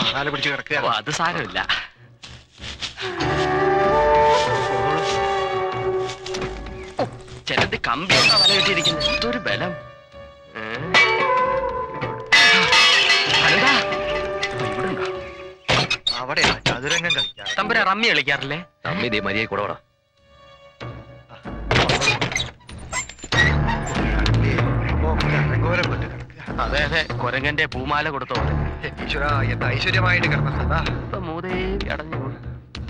കാല പിടിച്ച് ഓ കിടക്കുക അത് സാരമില്ല ഓ, ചിലത് കമ്പിയൊക്കെ വല കെട്ടിയിരിക്കുന്നു എന്തൊരു ബലം ഏ? അതെടാ, ഓ, ഇവിടെ ഉണ്ടോ? അവിടെയാ ചതുരംഗം കളിക്കാം തമ്പുരാ റമ്മി കളിക്കാറില്ലേ തമ്മി ദേ മരിയായി കൂടെ വാടാ. അരങ്കോലം കൊണ്ട് കിടക്കുക അതെ അതെ കൊരങ്ങന്റെ പൂമാല കൊടുത്ത പോലെ ഈശ്വര എന്ത് ഐശ്വര്യമായിട്ട് കിടന്നതാ ഇപ്പൊ മൂദേവി അടഞ്ഞു പോയി.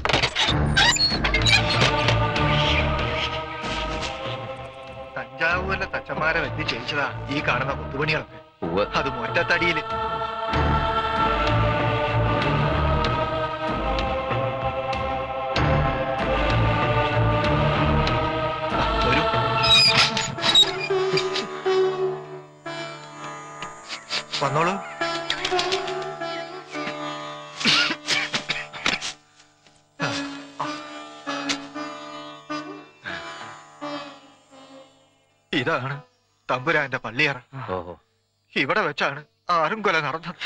തഞ്ചാവൂരിലെ തച്ചന്മാരെ വെച്ച് ചെയ്യിച്ചതാ ഈ കാണുന്ന കൊത്തുപണികളൊക്കെ ഉവ്വ്. അത് മൊറ്റത്തടിയില് ആ, വരൂ വന്നോളൂ ആ, ആ. ഇതാണ് തമ്പുരാന്റെ പള്ളിയറ ഓഹോ ഇവിടെ വെച്ചാണ് ആരും കൊല നടന്നത്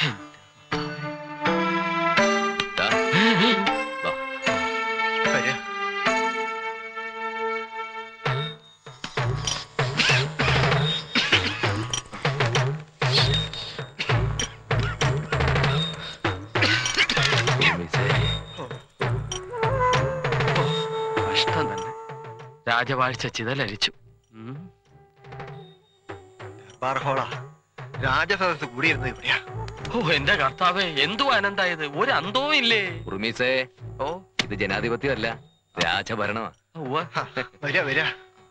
ദാ. വാ. വരിക. മിസ്സേ. കഷ്ടം തന്നെ രാജവാഴ്ച ചിതലരിച്ചു ഉം. ബാർഹോള രാജസദസ് കൂടിയിരുന്നത് ഇവിടെയാ ഓ എന്റെ കർത്താവേ എന്തു ആനന്ദായത് ഒരു അന്തവും ഇല്ലേ ഉറുമീസേ ഓ ഇത് ജനാധിപത്യമല്ല രാജഭരണമാ ഉവ്വ. ആ, വരിക വരിക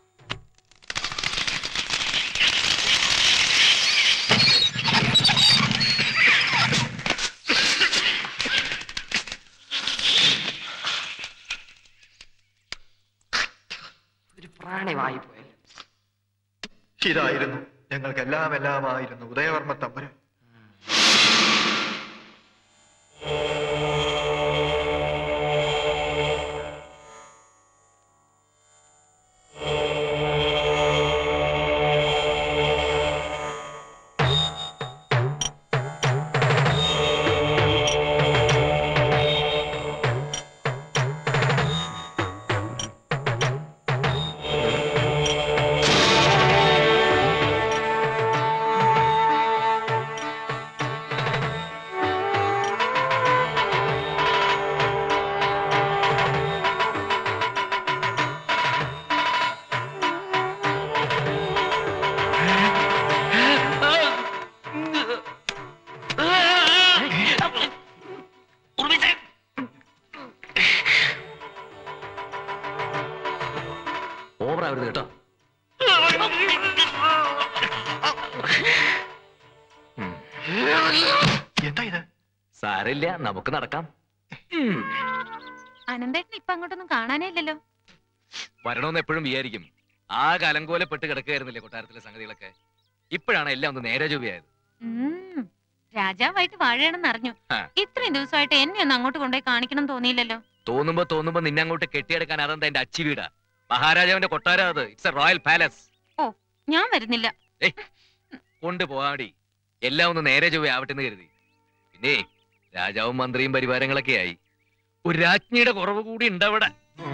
ഒരു പ്രാണിവായി പോയി ഇതായിരുന്നു ഞങ്ങൾക്കെല്ലാം എല്ലാമായിരുന്നു ഉദയവർമ്മ തമ്പുരാൻ ഓവറാവരുത് കേട്ടോ ഉം. എന്താ ഇത് സാരമില്ല നമുക്ക് നടക്കാം അനന്തേട്ടൻ ഇപ്പൊ അങ്ങോട്ടൊന്നും കാണാനേ ഇല്ലല്ലോ വരണമെന്ന് എപ്പോഴും വിചാരിക്കും ആ കലങ്കോലപ്പെട്ട് കിടക്കുകയായിരുന്നില്ലേ കൊട്ടാരത്തിലെ സംഗതികളൊക്കെ ഇപ്പോഴാണ് എല്ലാം ഒന്ന് നേരെ ചൊവ്വയായത് ഉം. രാജാവായിട്ട് വാഴയാണെന്ന് അറിഞ്ഞു ആ. ഇത്രയും ദിവസമായിട്ട് എന്നെ ഒന്ന് അങ്ങോട്ട് കൊണ്ടുപോയി കാണിക്കണം തോന്നിയില്ലല്ലോ തോന്നുമ്പോ തോന്നുമ്പോ നിന്നെ അങ്ങോട്ട് കെട്ടിയെടുക്കാൻ അതെന്താ എന്റെ അച്ചി വീടാ മഹാരാജാവിന്റെ കൊട്ടാരം അത് ഇറ്റ്സ് എ റോയൽ പാലസ് ഞാൻ വരുന്നില്ല കൊണ്ടുപോവാടി എല്ലാം ഒന്ന് നേരെ ചൊവ്വ ആവട്ടെ എന്ന് കരുതി പിന്നെ രാജാവും മന്ത്രിയും പരിവാരങ്ങളൊക്കെ ആയി ഒരു രാജ്ഞിയുടെ കുറവ് കൂടി ഉണ്ടവിടെ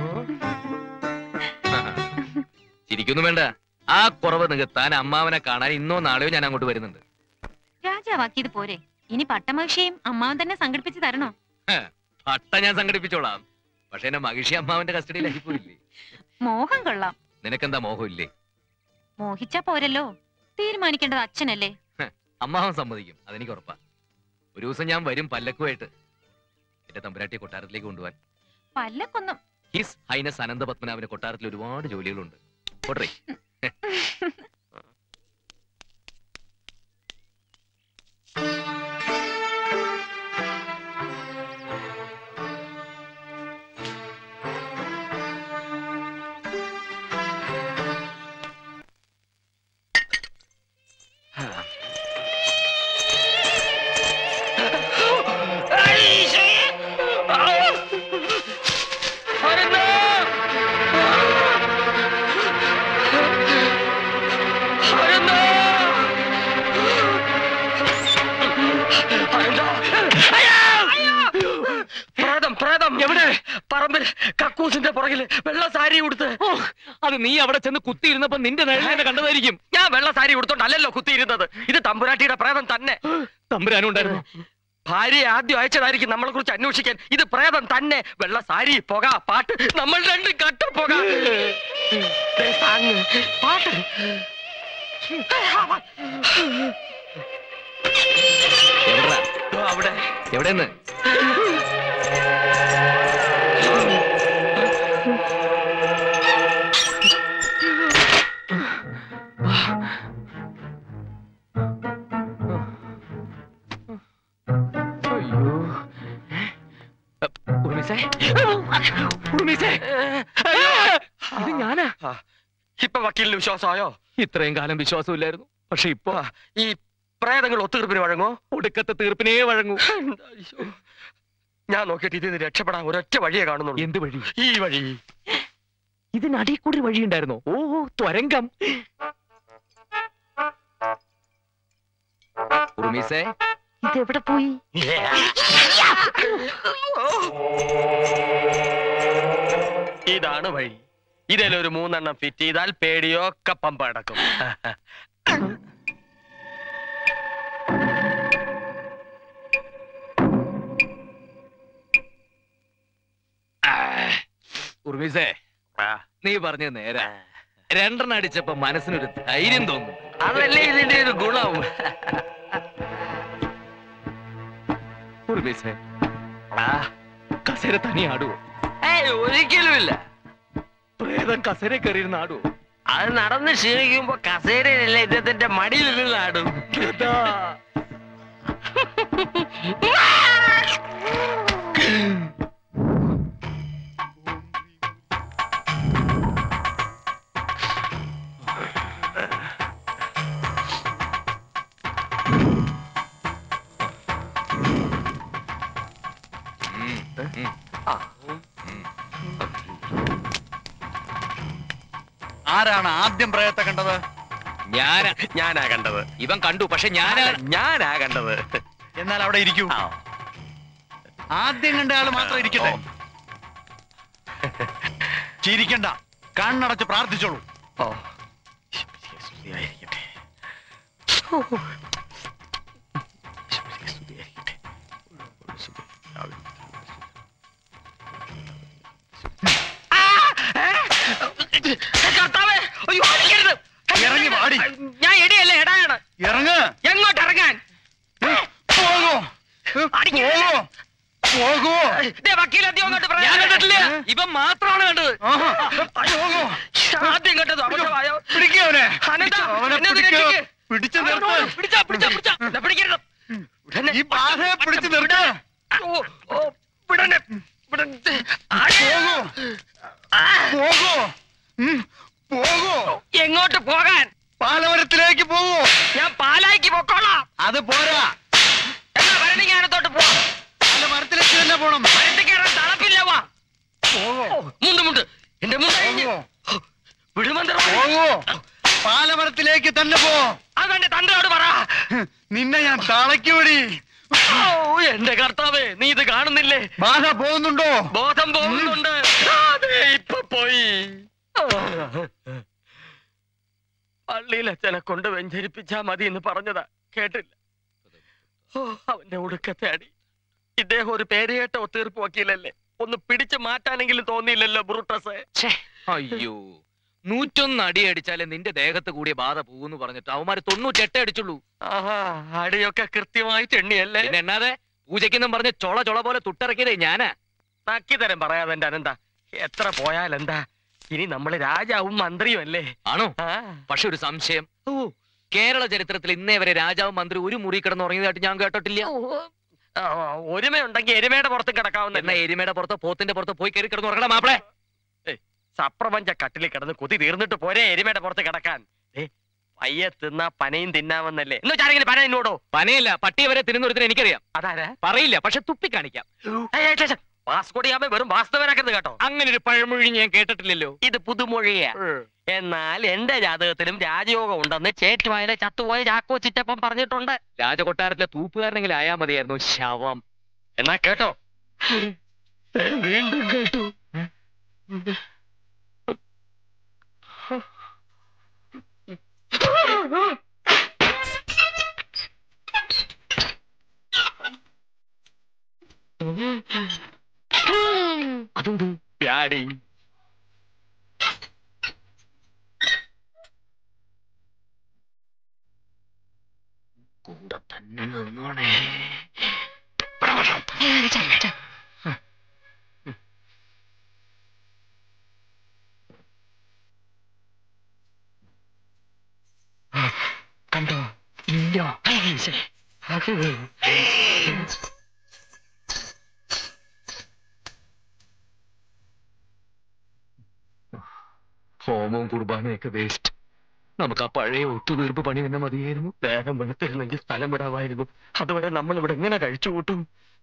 ചിരിക്കൊന്നും വേണ്ട ആ കുറവ് നികത്താൻ അമ്മാവനെ കാണാൻ ഇന്നോ നാളെയോ ഞാൻ അങ്ങോട്ട് വരുന്നുണ്ട് രാജാവാക്കിയത് പോരെ ഇനി പട്ടമഹിഷിയും അമ്മാവൻ തന്നെ സംഘടിപ്പിച്ച് തരണോ പട്ട ഞാൻ സംഘടിപ്പിച്ചോളാം പക്ഷെ എന്നെ മഹിഷി അമ്മാവന്റെ കസ്റ്റഡിയിലായി പോയില്ലേ മോഹം കൊള്ളാം നിനക്കെന്താ മോഹമില്ലേ മോഹിച്ചാ പോരല്ലോ തീരുമാനിക്കേണ്ടത് അച്ഛനല്ലേ അമ്മാവൻ സമ്മതിക്കും അതെനിക്ക് ഉറപ്പാ ഒരു ദിവസം ഞാൻ വരും പല്ലക്കുമായിട്ട് എന്റെ തമ്പുരാട്ടിയെ കൊട്ടാരത്തിലേക്ക് കൊണ്ടുപോകാൻ പല്ലക്കൊന്നും ഹിസ് ഹൈനസ് അനന്ത പത്മനാഭന്റെ കൊട്ടാരത്തിൽ ഒരുപാട് ജോലികളുണ്ട് പോട്ടെ അരുത്! കക്കൂസിന്റെ പുറകില് വെള്ള സാരി ഉടുത്ത് ഓ, അത് നീ അവിടെ ചെന്ന് കുത്തിയിരുന്നപ്പോ നിന്റെ നിഴലിനെ കണ്ടതായിരിക്കും ഞാൻ വെള്ള സാരി ഉടുത്തോണ്ടല്ലോ കുത്തിയിരുന്നത് ഇത് തമ്പുരാട്ടിയുടെ പ്രേതം തന്നെ തമ്പുരാനും ഉണ്ടായിരുന്നു ഭാര്യയെ ആദ്യം അയച്ചതായിരിക്കും നമ്മളെ കുറിച്ച് അന്വേഷിക്കാൻ ഇത് പ്രേതം തന്നെ വെള്ള സാരി പുക പാട്ട് നമ്മൾ രണ്ടും കട്ട പുക ദേ സാങ്, പാട്ട് എവിടാ ദോ അവിടെ എവിടെന്ന് അയ്യോ ഉർമിസേ ഉർമിസേ ഇത് ഞാനാ ആ, ഇപ്പൊ വക്കീലിന് വിശ്വാസമായോ ഇത്രയും കാലം വിശ്വാസമില്ലായിരുന്നു പക്ഷെ ഇപ്പൊ ആ, ഈ പ്രേതങ്ങൾ ഒത്തുതീർപ്പിന് വഴങ്ങോ ഒടുക്കത്തെ തീർപ്പിനേ വഴങ്ങൂ അയ്യോ. ഞാൻ നോക്കിയിട്ട് ഇതിന് രക്ഷപ്പെടാൻ ഒരൊറ്റ വഴിയെ കാണുന്നുള്ളൂ എന്ത് വഴി ഈ വഴി ഇതിനടിയിൽ കൂടി വഴി ഉണ്ടായിരുന്നോ ഓ ത്വരങ്കം ഉറുമീസേ ഇതെവിടെ പോയി ഇതാണ് വഴി ഇതിലൊരു മൂന്നെണ്ണം ഫിറ്റ് ചെയ്താൽ പേടിയൊക്കെ പമ്പ അടക്കും ഉറുമീസേ ആ, നീ പറഞ്ഞ നേരാ രണ്ടെണ്ണം അടിച്ചപ്പോ മനസ്സിനൊരു ധൈര്യം തോന്നും അതല്ലേ ഇതിന്റെ ഒരു ഗുണം ഉറുമീസേ ആ, കസേര തനി ആടുവോ ഏയ് ഒരിക്കലുമില്ല പ്രേതം കസേര കയറിയിരുന്ന് ആടുവോ അത് നടന്ന് ക്ഷീണിക്കുമ്പോ കസേരയിലല്ലേ ഇദ്ദേഹത്തിന്റെ മടിയിൽ നിന്ന് ആടും ഗദാ. ഉം, ഉം. ആരാണ് ആദ്യം പ്രയത്തെ കണ്ടത് ഞാനാ ഞാനാ കണ്ടത് ഇവൻ കണ്ടു പക്ഷെ ഞാനാ ഞാനാ കണ്ടത് എന്നാൽ അവിടെ ഇരിക്കൂ ആ. ആദ്യം കണ്ട ആള് മാത്രം ഇരിക്കട്ടെ ചിരിക്കണ്ട കണ്ണടച്ച് പ്രാർത്ഥിച്ചോളൂ ഓ കർത്താവേ, അയ്യോ, അടിക്കരുത്. ഇറങ്ങി വാടി. ഞാൻ എടിയല്ലേ എടായാണ് ഇറങ്ങ് എങ്ങോട്ട് ഇറങ്ങാൻ പോകൂ അടിക്കരുത്. പോകൂ പോകൂ ദേ, വക്കീലെത്തിയോ അങ്ങോട്ട് ഞാൻ കണ്ടിട്ടില്ല പറയാൻ ഇവൻ മാത്രമാണ് കണ്ടത് ആഹാ. പോകൂ ആദ്യം കണ്ടത് അബദ്ധമായോ പിടിക്കൂ അവനെ അനന്താ, അവനെ എന്നെ ഒന്ന് പിടിക്കൂ. രക്ഷിക്ക്. പിടിച്ചു നിർത്ത് അവനോട് പിടിച്ചാ, പിടിച്ചാ, പിടിച്ചാ. എന്നെ പിടിക്കരുത്. ഉടനെ. ഈ ബാധയെ പിടിച്ചു നിർത്ത് ഓ, ഓ, വിടണേ, വിടണേ. ആ, പോകൂ ആ, പോകൂ ഉം, പോകൂ എങ്ങോട്ട് പോകാൻ പാലവരത്തിലേക്ക് പോകൂ ഞാൻ പാലായിക്ക് പൊക്കോളാം അത് പോരാ എന്നാ ഭരണിക്കാനത്തോട്ട് പോ പാല മരത്തിലേക്ക് തന്നെ പോണം ഭരണിക്ക് കയറാൻ തളപ്പില്ല വാ പോകൂ മുണ്ട് മുണ്ട് എന്റെ മുണ്ട് കഴിഞ്ഞ് പോകൂ വിടുമന്ത്രം പോകൂ പാലമരത്തിലേക്ക് തന്നെ പോ അതെന്റെ തന്തയോട് പറ നിന്നെ ഞാൻ തളയ്ക്കൂടി ഓ എന്റെ കർത്താവേ നീ ഇത് കാണുന്നില്ലേ ബാധ പോകുന്നുണ്ടോ ബോധം പോകുന്നുണ്ട് ആ, ദേ ഇപ്പൊ പോയി പള്ളിയിൽ അച്ഛനെ കൊണ്ട് വെഞ്ചരിപ്പിച്ചാ മതി എന്ന് പറഞ്ഞതാ കേട്ടില്ല ഓ അവന്റെ ഒടുക്കത്തെ അടി ഇദ്ദേഹം ഒരു പേരുകേട്ട ഒത്തീർപ്പ് വക്കീലല്ലേ ഒന്ന് പിടിച്ചു മാറ്റാനെങ്കിലും തോന്നിയില്ലല്ലോ ബ്രൂട്ടസ് അയ്യോ നൂറ്റൊന്ന് അടി അടിച്ചാലേ നിന്റെ ദേഹത്ത് കൂടിയ ബാധ പോകുന്നു പറഞ്ഞിട്ട് അവന്മാര് തൊണ്ണൂറ്റെട്ട് അടിച്ചുള്ളൂ ആഹാ അടിയൊക്കെ കൃത്യമായിട്ട് എണ്ണിയല്ലേ പിന്നെ എന്നാതെ പൂജയ്ക്കെന്നും പറഞ്ഞ് ചൊള ചൊള പോലെ തുട്ടിറക്കിയതേ ഞാനാ നക്കി തരം പറയാതെ എന്റെ അനന്ത എത്ര പോയാൽ എന്താ ഇനി നമ്മള് രാജാവും മന്ത്രിയും അല്ലേ ആണോ ആ പക്ഷെ ഒരു സംശയം ഓ കേരള ചരിത്രത്തിൽ ഇന്നേ വരെ രാജാവും മന്ത്രി ഒരു മുറി കിടന്ന് ഉറങ്ങിയതായിട്ട് ഞാൻ കേട്ടിട്ടില്ല ആ, ഒരുമയുണ്ടെങ്കിൽ എരുമയുടെ പുറത്ത് എന്നാ കിടക്കാവുന്ന എരുമയുടെ പുറത്തോ പോത്തിന്റെ പുറത്തോ പോയി കയറി കിടന്ന് ഉറങ്ങണം മാപ്പിളെ സപ്രപഞ്ച കട്ടിലിൽ കിടന്ന് കൊതി തീർന്നിട്ട് പോരെ എരുമയുടെ പുറത്ത് കിടക്കാൻ ഏ പയ്യെ തിന്നാ പനയും തിന്നാമെന്നല്ലേ എന്ന് വെച്ചാരെങ്കിലും പന എന്നോടോ പനയല്ല പട്ടിയെ വരെ തിരുന്നൊരുത്തിന് എനിക്കറിയാം അതാരാ പറയില്ല പക്ഷെ തുപ്പി കാണിക്കാം വാസ്കോടിയാമ വെറും വാസ്തവനാക്കരുത് കേട്ടോ അങ്ങനെ ഒരു പഴമൊഴി ഞാൻ കേട്ടിട്ടില്ലല്ലോ ഇത് പുതുമൊഴിയാ എന്നാൽ എന്റെ ജാതകത്തിലും രാജയോഗം ഉണ്ടെന്ന് ചേറ്റുവായ ചത്തുപോയ ചാക്കോ ചിറ്റപ്പം പറഞ്ഞിട്ടുണ്ട് രാജകൊട്ടാരത്തിലെ തൂപ്പുകാരനെങ്കിലും ആയാ മതിയായിരുന്നു ശവം എന്നാ കേട്ടോ വീണ്ടും കേട്ടു അതെന്ത് പ്യാടി കൂടെ തന്നെ നിന്നോണേ കണ്ടോ ഇല്ല ഹോമവും കുർബാനയൊക്കെ വേസ്റ്റ് നമുക്ക് ആ പഴയ ഒത്തുതീർപ്പ് പണി തന്നെ മതിയായിരുന്നു വേഗം വെളുത്തിരുന്നെങ്കിൽ സ്ഥലം വിടാമായിരുന്നു അതുവരെ നമ്മൾ ഇവിടെ എങ്ങനെ കഴിച്ചു കൂട്ടും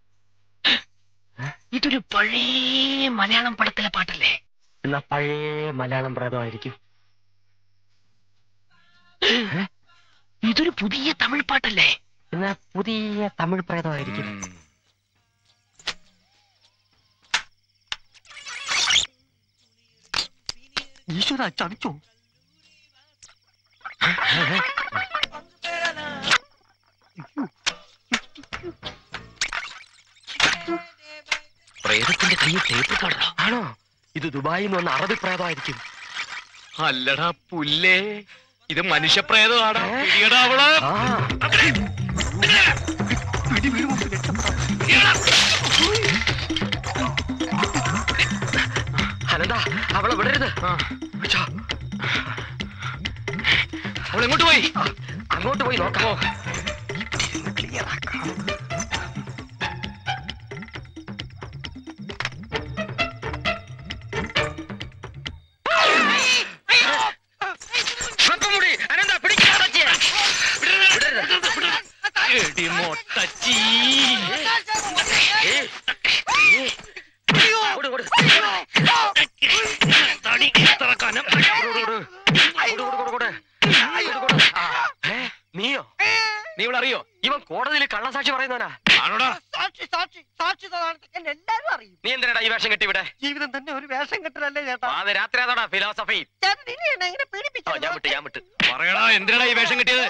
ഇതൊരു പഴയ മലയാളം പടത്തിലെ പാട്ടല്ലേ എന്നാ പഴയ മലയാളം പ്രേതമായിരിക്കും ഇതൊരു പുതിയ തമിഴ് പാട്ടല്ലേ എന്നാ പുതിയ തമിഴ് പ്രേതമായിരിക്കും ഈശ്വര ചതിച്ചോ പ്രേതത്തിന്റെ കയ്യിൽ ടേപ്പ് കാണോ ആണോ ഇത് ദുബായിൽ നിന്ന് വന്ന അറബി പ്രേതമായിരിക്കും അല്ലടാ പുല്ലേ ഇത് മനുഷ്യപ്രേതമാടാ പിടിയെടാ അവളെ അനന്താ അവളെ വിടരുത് അച്ഛാ, അവൾ എങ്ങോട്ട് പോയി അങ്ങോട്ട് പോയി നോക്കാമോ എടി മൊട്ടച്ചീ നീയോ നീ ഇവിടെ അറിയോ ഇവൻ കോടതിയിൽ കള്ളസാക്ഷി പറയുന്നവനാ ആണോടാ സാക്ഷി സാക്ഷി സാക്ഷി എന്നെ എല്ലാരും അറിയും നീ എന്തിനാടാ ഈ വേഷം കെട്ടി ഇവിടെ ജീവിതം തന്നെ ഒരു വേഷം കെട്ടലല്ലേ ചേട്ടാ അത് രാത്രി അതാടാ ഫിലോസഫി ചേട്ടൻ ഇനി എന്നെ ഇങ്ങനെ ഓ ഞാൻ വിട്ട് ഞാൻ വിട്ട് പറയടാ എന്തിനാടാ ഈ വേഷം കിട്ടിയത്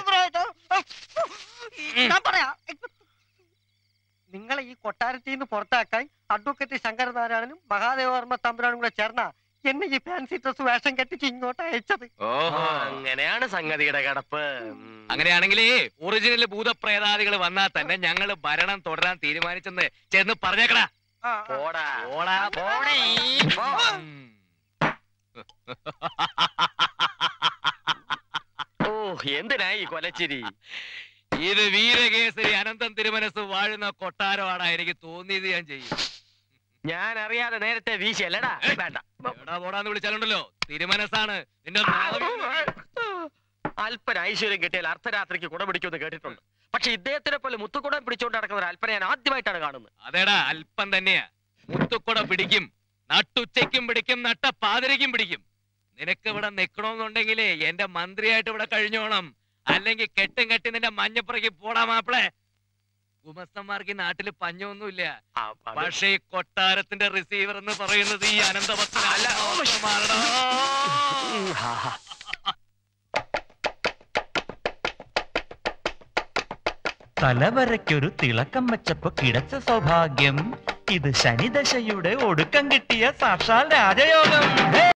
ഞാൻ പറയാം നിങ്ങളെ ഈ കൊട്ടാരത്തിൽ നിന്ന് പുറത്താക്കാൻ അഡ്വക്കേറ്റ് ശങ്കരനാരായണനും മഹാദേവവർമ്മ തമ്പുരാനും കൂടെ ചേർന്ന എന്നെ ഈ ഫാൻസി ഡ്രസ് വേഷം കെട്ടിച്ച് ഇങ്ങോട്ട് അയച്ചത് ഓഹോ അങ്ങനെയാണ് സംഗതിയുടെ കിടപ്പ് ഉം. അങ്ങനെയാണെങ്കിലേ ഒറിജിനൽ ഭൂതപ്രേതാദികൾ വന്നാൽ തന്നെ ഞങ്ങൾ ഭരണം തുടരാൻ തീരുമാനിച്ചെന്ന് ചെന്ന് പറഞ്ഞേക്കടാ ആ, ആ. പോടാ ഓടാ പോടീ, പോ. ഉം. ഓ എന്തിനായി ഈ കൊലച്ചിരി ഇത് വീരകേസരി അനന്തം തിരുമനസ് വാഴുന്ന കൊട്ടാരമാണ് എനിക്ക് തോന്നിയത് ഞാൻ ചെയ്യും ഞാൻ അറിയാതെ നേരത്തെ വീശിയല്ലടാ വേണ്ട എടാ പോടാന്ന് വിളിച്ചാലുണ്ടല്ലോ തിരുമനസാണ് നിന്റെ നാവ് അല്പന ഐശ്വര്യം കിട്ടിയാൽ അർദ്ധരാത്രിക്ക് കുട പിടിക്കുമെന്ന് കേട്ടിട്ടുണ്ട് പക്ഷെ ഇദ്ദേഹത്തിനെ പോലെ മുത്തുകുടം പിടിച്ചുകൊണ്ട് നടക്കുന്ന ഒരു അല്പന ഞാൻ ആദ്യമായിട്ടാണ് കാണുന്നത് അതേടാ അല്പം തന്നെയാ മുത്തുക്കുട പിടിക്കും നട്ടുച്ചയ്ക്കും പിടിക്കും നട്ട പാതിരയ്ക്കും പിടിക്കും നിനക്ക് ഇവിടെ നിക്കണമെന്നുണ്ടെങ്കിലേ എന്റെ മന്ത്രിയായിട്ട് ഇവിടെ കഴിഞ്ഞോണം അല്ലെങ്കിൽ കെട്ടും കെട്ടി നിന്റെ മഞ്ഞപ്പുറയ്ക്ക് പോടാ മാപ്പിളെ ഗുമസ്തന്മാർക്ക് ഈ നാട്ടില് പഞ്ഞൊന്നുമില്ല ആ, അത് പക്ഷേ ഈ കൊട്ടാരത്തിന്റെ റിസീവർ എന്ന് പറയുന്നത് ഈ അനന്തപത്മ അല്ല, ഉം, ഹാ, ഹാ. തലവരയ്ക്കൊരു തിളക്കം വെച്ചപ്പോ കിടച്ച സൗഭാഗ്യം ഇത് ശനിദശയുടെ ഒടുക്കം കിട്ടിയ സാക്ഷാൽ രാജയോഗം ഹേ!